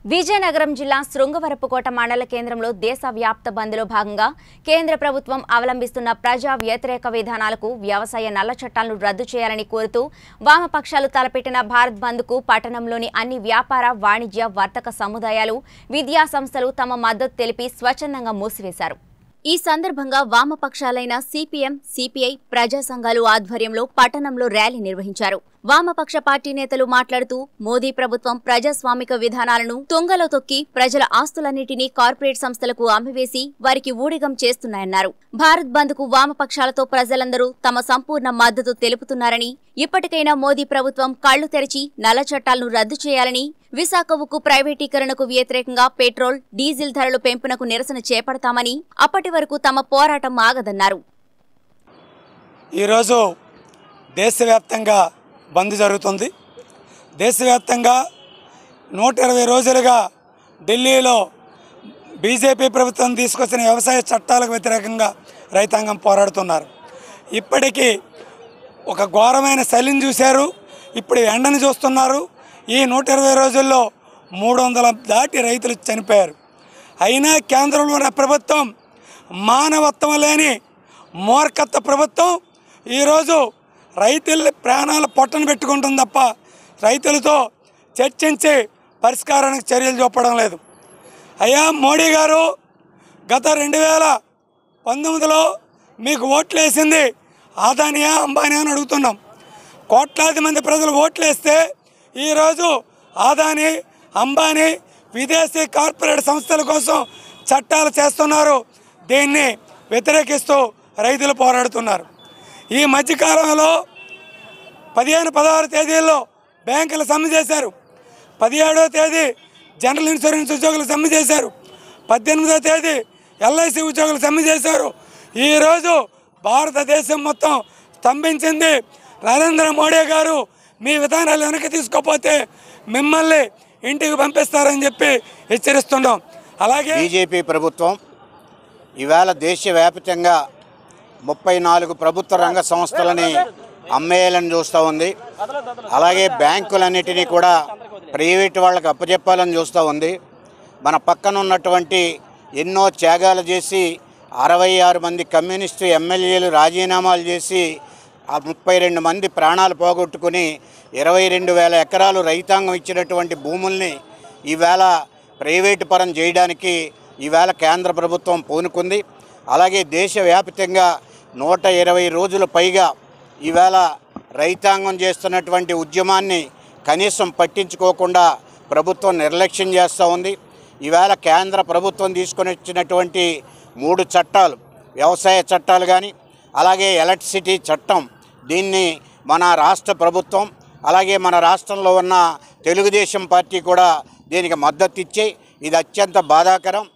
విజయనగరం జిల్లా శృంగవరపుకోట మండల కేంద్రంలో దేశవ్యాప్త బంద్లో భాగంగా కేంద్ర ప్రభుత్వం అవలంబిస్తున్న ప్రజా వ్యతిరేక విధానాలకు వ్యవసాయ నల్ల చట్టాలను రద్దు చేయాలని కోరుతూ వామపక్షాలు తలపెట్టిన భారత్ బంద్కు పట్టణంలోని అన్ని వ్యాపార వాణిజ్య వర్తక సముదాయాలు విద్యా సంస్థలు తమ మద్దతు తెలిపి స్వచ్ఛందంగా మూసివేశారు ఈ సందర్భంగా వామపక్షాలైన సిపిఎం సిపిఐ ప్రజా సంఘాలు ఆధ్వర్యంలో పట్టణంలో ర్యాలీ నిర్వహించారు వామపక్ష పార్టీ నేతలు మాట్లాడుతూ మోదీ ప్రభుత్వం ప్రజాస్వామిక విధానాలను తుంగలో తొక్కి ప్రజల ఆస్తులన్నింటినీ కార్పొరేట్ సంస్థలకు అమ్మివేసి వారికి ఊడిగం చేస్తున్నాయన్నారు భారత్ బంద్ కు వామపక్షాలతో ప్రజలందరూ తమ సంపూర్ణ మద్దతు తెలుపుతున్నారని ఇప్పటికైనా మోదీ ప్రభుత్వం కళ్లు తెరిచి నల్ల చట్టాలను రద్దు చేయాలని విశాఖ ఉక్కు ప్రైవేటీకరణకు వ్యతిరేకంగా పెట్రోల్ డీజిల్ ధరలు పెంపునకు నిరసన చేపడతామని అప్పటి వరకు తమ పోరాటం ఆగదన్నారు ఈరోజు దేశవ్యాప్తంగా బంద్ జరుగుతుంది దేశవ్యాప్తంగా నూట ఇరవై రోజులుగా ఢిల్లీలో బీజేపీ ప్రభుత్వం తీసుకొచ్చిన వ్యవసాయ చట్టాలకు వ్యతిరేకంగా రైతాంగం పోరాడుతున్నారు ఇప్పటికీ ఒక ఘోరమైన శైలిని చూశారు ఇప్పుడు ఎండను చూస్తున్నారు ఈ నూట ఇరవై రోజుల్లో మూడు వందల దాటి రైతులు చనిపోయారు అయినా కేంద్రంలో ఉన్న ప్రభుత్వం మానవత్వం లేని మూర్ఖత్వ ప్రభుత్వం ఈరోజు రైతుల ప్రాణాల పొట్టను పెట్టుకుంటుంది తప్ప రైతులతో చర్చించి పరిష్కారానికి చర్యలు చూపడం లేదు అయ్యా మోడీ గారు గత రెండు వేల పంతొమ్మిదిలో మీకు ఓట్లు వేసింది ఆదానియా అంబానియా అని అడుగుతున్నాం కోట్లాది మంది ప్రజలు ఓట్లేస్తే ఈరోజు ఆదాని అంబానీ విదేశీ కార్పొరేట్ సంస్థల కోసం చట్టాలు చేస్తున్నారు దీన్ని వ్యతిరేకిస్తూ రైతులు పోరాడుతున్నారు ఈ మధ్యకాలంలో పదిహేను పదహారు తేదీల్లో బ్యాంకులు సమ్మె చేశారు పదిహేడో తేదీ జనరల్ ఇన్సూరెన్స్ ఉద్యోగులు సమ్మె చేశారు పద్దెనిమిదో తేదీ ఎల్ఐసి ఉద్యోగులు సమ్మె చేశారు ఈరోజు భారతదేశం మొత్తం స్తంభించింది నరేంద్ర మోడీ గారు మీ విధానాలు వెనక్కి తీసుకోకపోతే మిమ్మల్ని ఇంటికి పంపిస్తారని చెప్పి హెచ్చరిస్తున్నాం అలాగే బీజేపీ ప్రభుత్వం ఈవేళ దేశవ్యాప్తంగా ముప్పై నాలుగు ప్రభుత్వ రంగ సంస్థలని అమ్మేయాలని చూస్తూ ఉంది అలాగే బ్యాంకులన్నిటినీ కూడా ప్రైవేట్ వాళ్ళకి అప్పచెప్పాలని చూస్తూ ఉంది మన పక్కన ఉన్నటువంటి ఎన్నో త్యాగాలు చేసి అరవై ఆరు మంది కమ్యూనిస్టు ఎమ్మెల్యేలు రాజీనామాలు చేసి ఆ ముప్పై రెండు మంది ప్రాణాలు పోగొట్టుకుని ఇరవై రెండు వేల ఎకరాలు రైతాంగం ఇచ్చినటువంటి భూముల్ని ఈవేళ ప్రైవేటు పరం చేయడానికి ఈవేళ కేంద్ర ప్రభుత్వం పూనుకుంది అలాగే దేశవ్యాప్తంగా నూట ఇరవై రోజుల పైగా ఈవేళ రైతాంగం చేస్తున్నటువంటి ఉద్యమాన్ని కనీసం పట్టించుకోకుండా ప్రభుత్వం నిర్లక్ష్యం చేస్తూ ఉంది ఈవేళ కేంద్ర ప్రభుత్వం తీసుకొని వచ్చినటువంటి మూడు చట్టాలు వ్యవసాయ చట్టాలు కానీ అలాగే ఎలక్ట్రిసిటీ చట్టం దీన్ని మన రాష్ట్ర ప్రభుత్వం అలాగే మన రాష్ట్రంలో ఉన్న తెలుగుదేశం పార్టీ కూడా దీనికి మద్దతు ఇచ్చి ఇది అత్యంత బాధాకరం